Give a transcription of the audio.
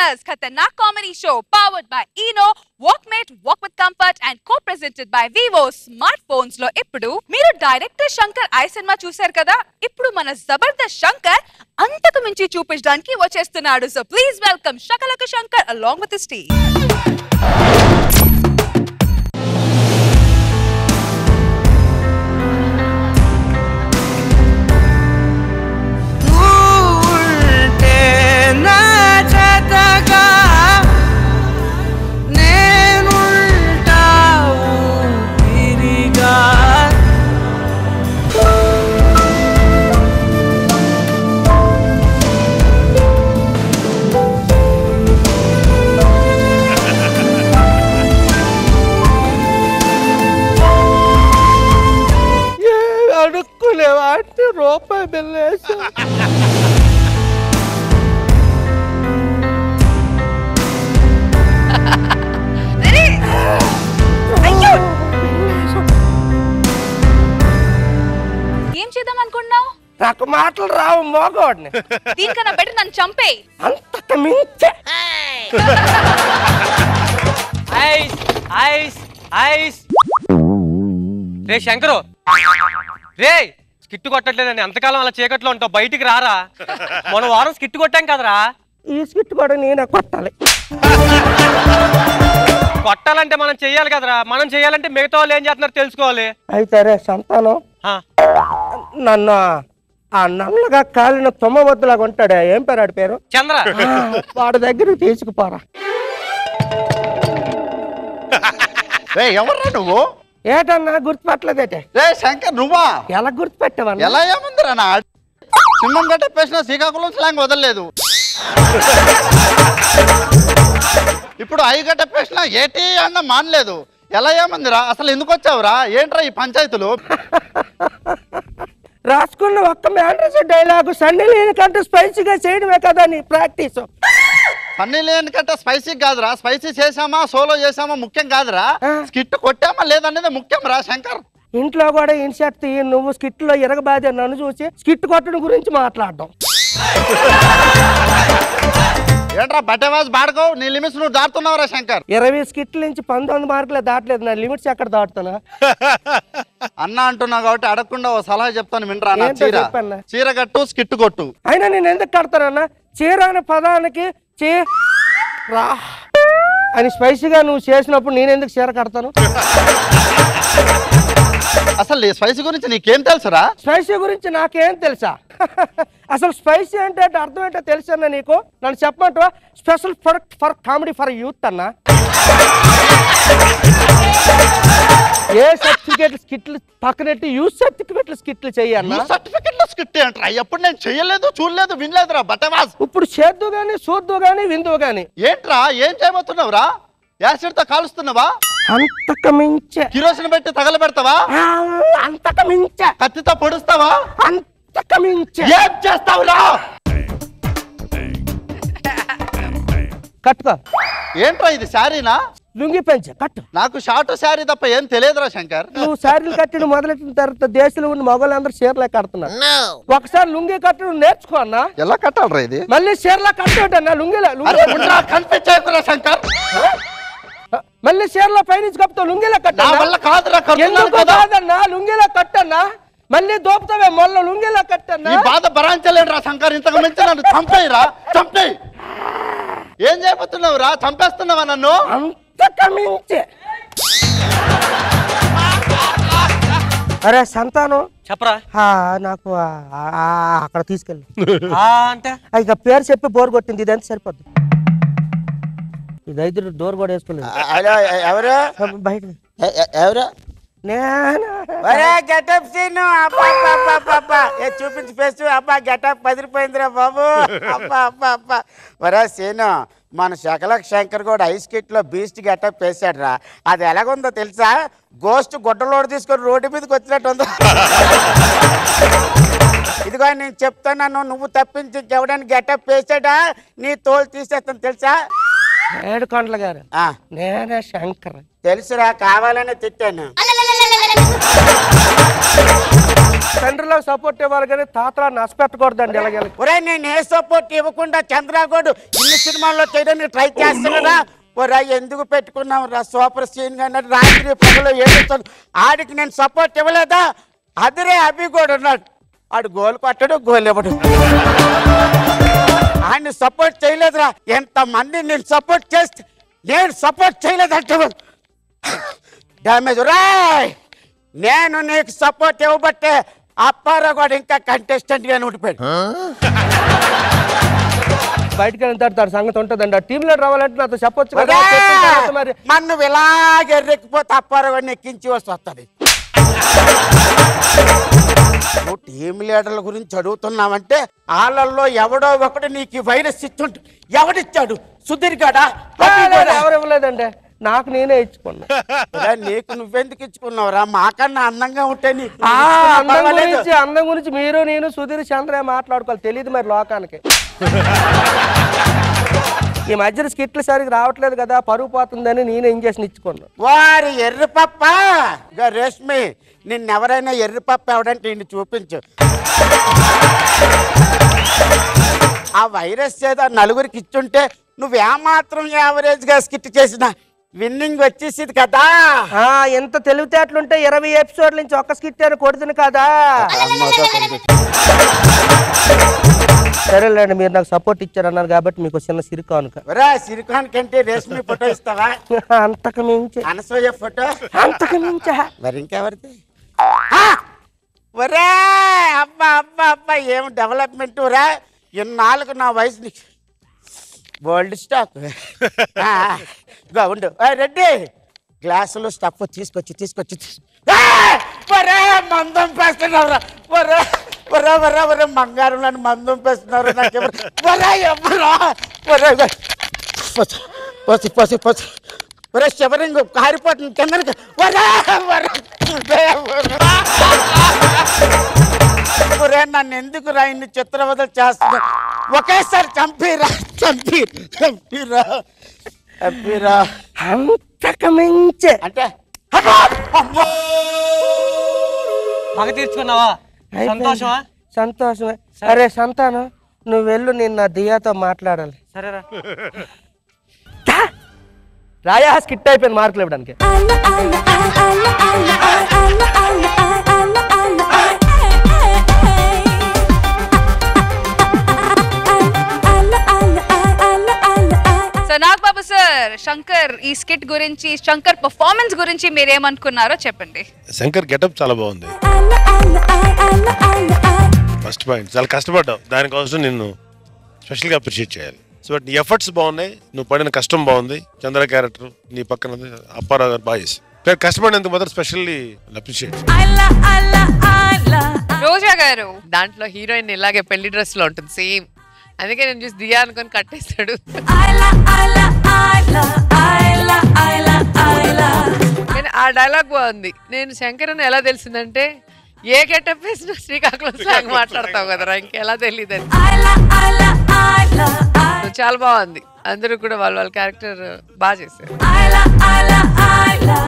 Plus Khatarnak Comedy Show powered by Eno, Walkmate, Walk with Comfort and co-presented by Vivo Smartphones లో ఇప్పుడు మీరు director Shankar I cinema చూశారు కదా ఇప్పుడు మన జబర్దస్త్ శంకర్ అంతకు మించి చూపించడానికి వచ్చేస్తున్నాడు so please welcome Shakalaka Shankar along with team ఉంటే నా జతగా నేనుంటావు తిరిగా అడుక్కునే వాటి రూపాయి బిల్లేసా అయ్యో ఏం చేద్దాం అనుకున్నావు నాకు మాటలు రావు మోగోడిని దీనికన్నా బెటర్ నన్ను చంపే అంతకు మించే ఐస్ ఐస్ ఐస్ రే శంకరు రే స్కిట్ కొట్టట్లేదని ఎంతకాలం అలా చీకట్లో ఉంటావు బయటికి రారా మన వారం స్కిట్ కొట్టాం కదరా ఈ స్కిట్ కూడా నేనే కొట్టాలి కొట్టాలంటే మనం చెయ్యాలి కదరా మనం చెయ్యాలంటే మిగతా వాళ్ళు ఏం చేస్తున్నారు తెలుసుకోవాలి అయితే రే సంతానం ఆ, నన్ను ఆ నల్లగా కాలిన తుమ్మవద్దులాగా ఉంటాడే ఏం పేరు ఆడి పేరు చంద్ర ఆ, వాడి దగ్గరికి తీసుకుపోరా రే ఎవర్రా నువ్వు ఏటన్నా గుర్తుపట్టలేదేటే రే శంకర్ నువ్వా ఎలా గుర్తుపెట్టావన్నా ఎలా ఏముందిరా నా సింహం కట్టేసిన శ్రీకాకుళం స్లాంగ్ వదలలేదు ఇప్పుడు ఐ కట్టేసిన ఏటి అన్న మానలేదు ఎలా ఏముందిరా అసలు ఎందుకు వచ్చావురా ఏంట్రా ఈ పంచాయతీలు రాసుకున్న ఒక్క మ్యాండ్రస్ డైలాగు సన్నీ లేని కంటే స్పైసీగా చేయడమే కదా నీ ప్రాక్టీస్ పన్నీ లేని కంటే స్పైసీ కాదురా స్పైసీ చేసామా సోలో చేసామా ముఖ్యం కాదురా ఆ. స్కిట్ కొట్టామా లేదనేది ముఖ్యం రా శంకర్ ఇంట్లో కూడా ఇన్షర్ట్ తీయి నువ్వు స్కిట్ లో ఎరగబాదే నన్ను చూసి స్కిట్ కొట్టడం గురించి మాట్లాడడం ఏంట్రా బట్టవాజ్ బాడుకో నీ లిమిట్స్ నువ్వు దాటుతున్నావురా శంకర్ ఇరవై స్కిట్ల నుంచి పంతొమ్మిది మార్కులే దాటలేదు నా లిమిట్స్ ఎక్కడ దాటుతున్నా అన్న అంటున్నావు కాబట్టి అడగకుండా ఓ సలహా చెప్తాను వినరా నా ఏంటో చీర చెప్పన్నా. చీర కట్టు స్కిట్ కొట్టు అయినా నేను ఎందుకు కడతానన్నా చీర అనే పదానికి చీ రా అని స్పైసీగా నువ్వు చేసినప్పుడు నేను ఎందుకు చీర కడతాను అసలు ఈ స్పైసీ గురించి నీకేం తెలుసురా స్పైసీ గురించి నాకేం తెలుసా అసలు స్పైసీ అంటే ఏంటో అర్థం ఏంటో తెలుసన్నా నీకు నన్ను చెప్పమంటావా special product for comedy for youth అన్నా ఏ సర్టిఫికేట్ స్కిట్లు పక్కనెట్టి యూత్ సర్టిఫికేట్లు స్కిట్లు చెయ్యన్నా సర్టిఫికెట్ లో స్కిట్ ఏంట్రా ఎప్పుడు నేను చెయ్యలేదు చూడలేదు వినలేదురా బట్టవాజ్ ఇప్పుడు చేద్దు గాని చూద్దు గాని విందు గాని ఏంట్రా ఏం చేయబోతున్నావురా యాసిడ్ తో కాలుస్తున్నావా అంతకు మించే కిరోసిన్ పెట్టి తగలబెడతావా ఆ, అంతకు మించే కత్తితో పొడుస్తావా అంతకు మించే ఏం చేస్తావురా కట్టుకో ఏంట్రా ఇది శారీనా లుంగి పెంచే కట్టు నాకు షార్ట్ శారీ తప్ప ఏం తెలియదురా శంకర్ నువ్వు శారీలు కట్టడం మొదలెట్టిన తర్వాత దేశంలో ఉన్న మగవాళ్ళందరూ చీరలే కడుతున్నారు ఒకసారి లుంగి కట్టడం నేర్చుకో అన్నా ఎలా కట్టాలరా ఇది మళ్ళీ చీరలా కట్టేటన్నా లుంగిలా అరే లుంగి ఉండరా, కనిపించకురా శంకర్ మళ్ళీ చీరలో పైనుంచి కప్పుతావు లుంగిలా నా కట్టన్నా వల్ల కాదురా కడుతున్నాను ఎందుకు కదా కాదన్నా లుంగిలా కట్టన్నా మళ్ళీ దోపుతావే మొల్ల లుంగిలా కట్టన్నా ఈ బాధ భరాంచలేనురా శంకర్ ఇంతకు మించి నన్ను చంపేయిరా చంపేయి ఏం చేయబోతున్నావురా చంపేస్తున్నావా నన్ను అంతకు మించే అరే సంతానం చెప్పరా ఆ, నాకు ఆ, ఆ, అక్కడ తీసుకెళ్ళి ఆ అంటే ఆ, ఇక పేరు చెప్పి బోర్ కొట్టింది ఇదంతా సరిపోద్ది ఇది ఐదు డోర్ కూడా వేసుకోలేదు హలో ఎవరు బయట ఎ- ఎ- ఎవరు నేను ఒరే గెటప్ సీన్ అబ్బా అబ్బా అబ్బా అబ్బా అబ్బా ఏ చూపించి ఫేస్ అబ్బా గెటప్ పదిరిపోయిందిరా బాబు అబ్బా అబ్బా అబ్బా ఒరే సీను మన శకలక్ శంకర్ కూడా ఐస్ కిట్ లో బీస్ట్ గెటప్ వేసాడు రా అది ఎలాగుందో తెలుసా గోస్ట్ గుడ్డలోడు తీసుకొని రోడ్డు మీదకి వచ్చినట్టు ఉందో ఇదిగో నేను చెప్తున్నాను నువ్వు తప్పించి ఎవడని గెటప్ వేసాడా నీ తోలు తీసేస్తాను తెలుసా ఏడు కొండల గారు ఆ, నేనే శంకర్ తెలుసురా కావాలని తిట్టాను తండ్రిలో సపోర్ట్ ఇవ్వాలి కానీ తాతలా నష్టపెట్టకూడదండి ఇలాగ ఒరే నేను ఏ సపోర్ట్ ఇవ్వకుండా చంద్రగౌడ్ ఇన్ని సినిమాల్లో చేయడానికి ట్రై చేస్తున్నారా ఒరే ఎందుకు పెట్టుకున్నాం రా సూపర్ సీన్ కానీ రాత్రి పగలు ఏడుస్తాను ఆడికి నేను సపోర్ట్ ఇవ్వలేదా అదిరే అభి కూడా ఉన్నాడు ఆడు గోల్ కొట్టడు గోల్ ఇవ్వడు ఆయన సపోర్ట్ చేయలేదురా ఎంతమంది నేను సపోర్ట్ చేస్తే నేను సపోర్ట్ చేయలేదంటే డ్యామేజ్ రాయ్ నేను నీకు సపోర్ట్ ఇవ్వబట్టే అప్పారావు కూడా ఇంకా కంటెస్టెంట్ గానే ఉండిపోయాడు బయటకు వెళ్ళిన తర్వాత దాని సంగతి ఉంటుందండి ఆ టీంలో రావాలంటే నాతో చెప్పొచ్చు కదా ఒరే! చెప్పిన తర్వాత మరి మరి నువ్వు ఇలాగే ఎర్రెక్కిపోతే అప్పారావు గారిని ఎక్కించి వస్తూ వస్తుంది నువ్వు టీం లీడర్ల గురించి అడుగుతున్నావంటే వాళ్ళల్లో ఎవడో ఒకడు నీకు ఈ వైరస్ ఇచ్చుంటు ఎవడిచ్చాడు సుధీర్ గాడా ఎవరు ఇవ్వలేదండి నాకు నేనే ఇచ్చుకున్నా ఒరే, నీకు నువ్వెందుకు ఇచ్చుకున్నావురా మాకన్నా అందంగా ఉంటే నీకు ఆ ఇచ్చుకున్నా అందం పర్వాలేదు. గురించి అందం గురించి మీరు నేను సుధీర్ చంద్ర మాట్లాడుకోవాలి తెలియదు మరి లోకానికి ఈ మధ్యన స్కిట్లు సరిగ్గా రావట్లేదు కదా పరుగు పోతుందని నేను ఇంజక్షన్ ఇచ్చుకున్నా వారి ఎర్రి పప్ప ఇక రేష్మి నిన్నెవరైనా ఎర్రి పప్ప ఎవడంటే ఇన్ని చూపించు ఆ వైరస్ ఏదో నలుగురికి ఇచ్చుంటే నువ్వేమాత్రం యావరేజ్ గా స్కిట్ చేసినా విన్నింగ్ వచ్చేసింది కదా ఆ ఎంత తెలివితేటలుంటే ఇరవై ఎపిసోడ్ నుంచి ఒక్క స్కిట్ అని కొడుతుంది కదా సరేలేండి మీరు నాకు సపోర్ట్ ఇచ్చారన్నారు కాబట్టి మీకు చిన్న సిరికా అనుక ఒరే సిరికాన్ కంటే రేష్మి ఫోటో ఇస్తావా అంతకు మించి అనసూయ ఫోటో అంతకు మించా మరి ఇంకెవరిది ఆ! ఒరే అబ్బా అబ్బా అబ్బా ఏం డెవలప్మెంట్ రా ఇన్నాళ్ళకు నా వయసు నీకు బోల్డ్ స్టాక్ ఆ, ఇదిగో ఉండు ఏ, రెడ్డి గ్లాసులో స్టఫ్ తీసుకొచ్చి తీసుకొచ్చి తీసు- ఆ! ఒరే మందం పేస్తున్నారు ఒరే ఒరే ఒరే ఒరే బంగారం నన్ను మందం పేస్తున్నారు నాకు ఒరే ఎవరా ఒరే ఒరే. పోసి పోసి పోసి పోసి ఒరే శివరింగ్ కారిపోతుంది కిందకి ఒరే ఒరే ఒరే, ఒరే. ఒరే నన్ను ఎందుకు రా ఇన్ని చిత్రవదలు చేస్తున్నా ఒకేసారి చంపిరా చంపి చంపిరా చంపిరా అంతకు మించే అంటే అబ్బా! అమ్మా! పగ తీర్చుకున్నావా అయిపోయింది. సంతోషమా సంతోషమే అరే సంతానం నువ్వు వెళ్ళు నేను నా దియాతో మాట్లాడాలి సరేరా రాయా స్కిట్ అయిపోయింది మార్కులు ఇవ్వడానికి సో నాగబాబు సార్ శంకర్ ఈ స్కిట్ గురించి శంకర్ పర్ఫార్మెన్స్ గురించి మీరేమనుకున్నారో చెప్పండి శంకర్ గెటప్ చాలా బాగుంది ఫస్ట్ పాయింట్ చాలా కష్టపడ్డావు దానికోసం నిన్ను స్పెషల్గా అప్రిషియేట్ చేయాలి సో బట్ నీ ఎఫర్ట్స్ బాగున్నాయి నువ్వు పడిన కష్టం బాగుంది చంద్ర క్యారెక్టర్ నీ పక్కన ఉంది, అప్పారావు గారు బాగా చేసి కానీ కష్టపడినందుకు మాత్రం స్పెషల్లీ అప్రిషియేట్ రోజా గారు దాంట్లో హీరోయిన్ ఇలాగే పెళ్లి డ్రెస్ లో ఉంటుంది సేమ్ అందుకే నేను చూసి దియా అనుకొని కట్టేస్తాడు కానీ ఆ డైలాగ్ బాగుంది నేను శంకరన్ ఎలా తెలిసిందంటే ఏ గెటప్ వేసినా శ్రీకాకుళం స్లాంగ్ మాట్లాడతావు కదరా ఇంకెలా తెలియదని చాలా బాగుంది అందరూ కూడా వాళ్ళ వాళ్ళ క్యారెక్టర్ బాగా చేశారు